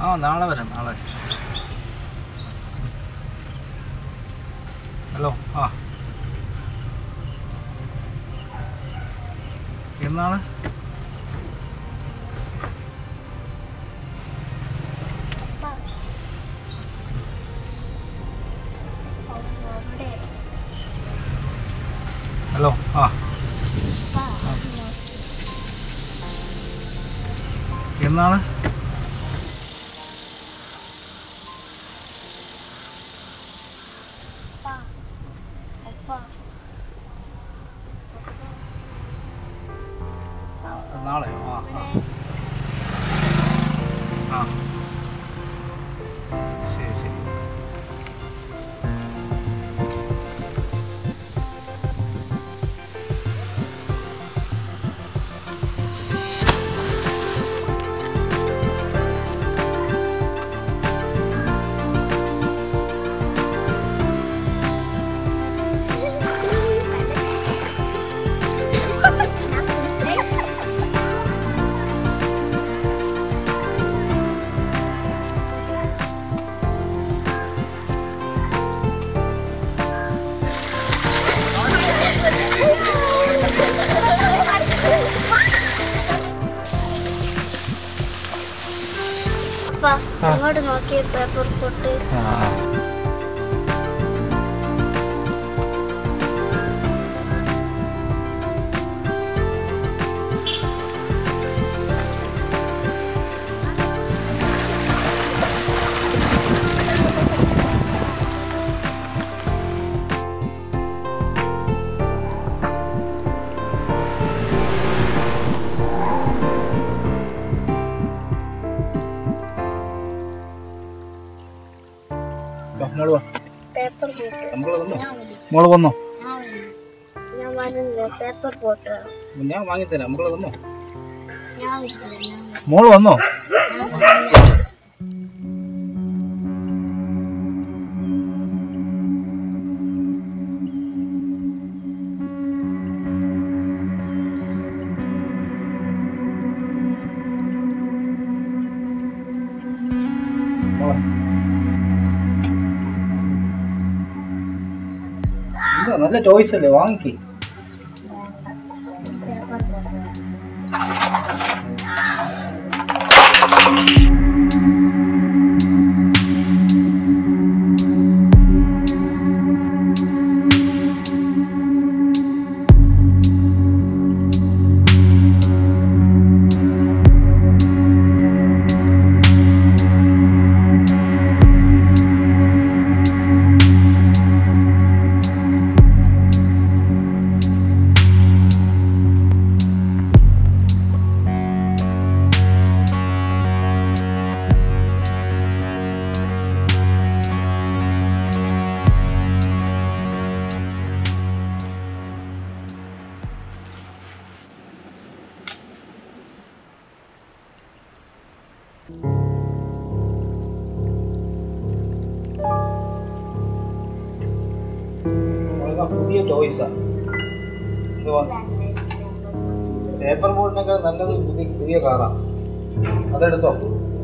ആ നാളെ വരാം നാളെ ഹലോ ആ എന്നാണ് ഹലോ ആ എന്നാണ് നാളെ ആ ആ ആ ശരി ശരി അപ്പാ അങ്ങോട്ട് നോക്കി പേപ്പർ പൊട്ട് ആ ആ മോള് വാ പേപ്പർ പോട്ട് നമ്മള് വന്നോ മോള് വന്നോ ഞാൻ വരുന്നില്ല പേപ്പർ പോട്ട് ഞാൻ വാങ്ങിത്തരാം നമ്മള് വന്നോ ഞാൻ വരുന്നില്ല. മോള് വന്നോ എന്താ നല്ല ചോയ്സ് അല്ലേ വാങ്ങിക്കേ പേപ്പർ പോട്ട് വളരെ പുതിയ ടോയ്സാ എന്തുവാ പേപ്പർ ബോട്ടിനൊക്കെ നല്ലത് പുതിയ പുതിയ കാറാ അതെടുത്തോ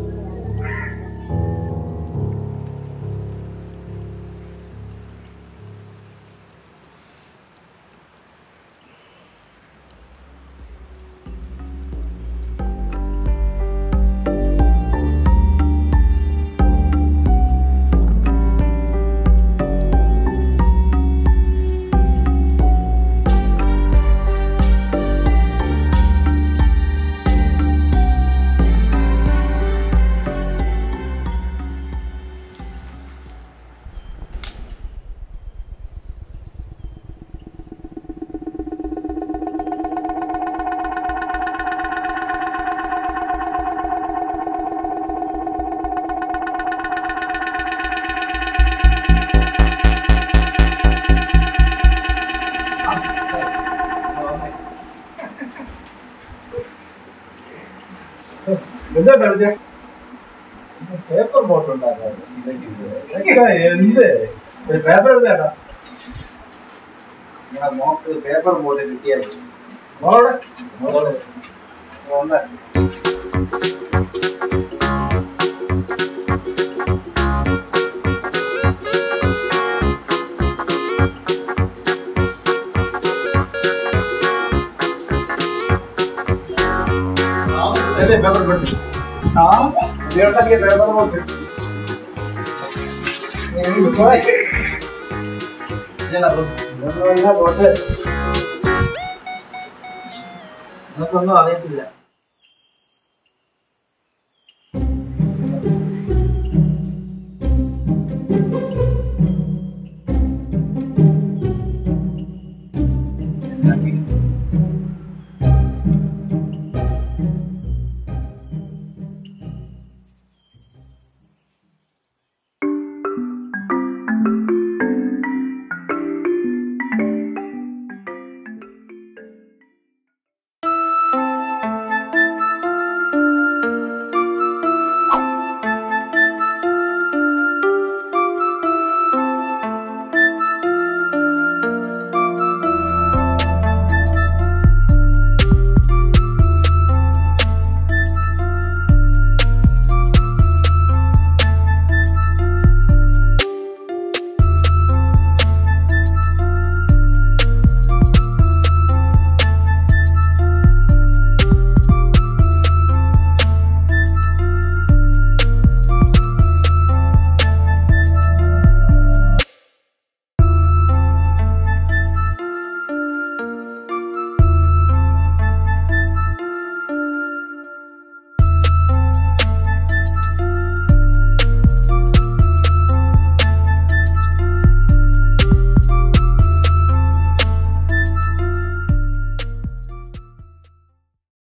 എന്താ കളിച്ച പേപ്പർ ബോട്ട് എന്ത് പേപ്പർ എടുത്തേട്ടാ നിങ്ങളെ മോക്ക് പേപ്പർ ബോട്ട് കിട്ടിയാൽ മോളെ മോളെ വന്നേ പേപ്പർ കൊടുത്ത് ആ ഉള്ളിയുണ്ടാക്കിയ പേപ്പർ കൊടുത്ത് ഇതെന്താ bro? ഇതൊന്നും പോട്ട് നമുക്കൊന്നും അറിയത്തില്ല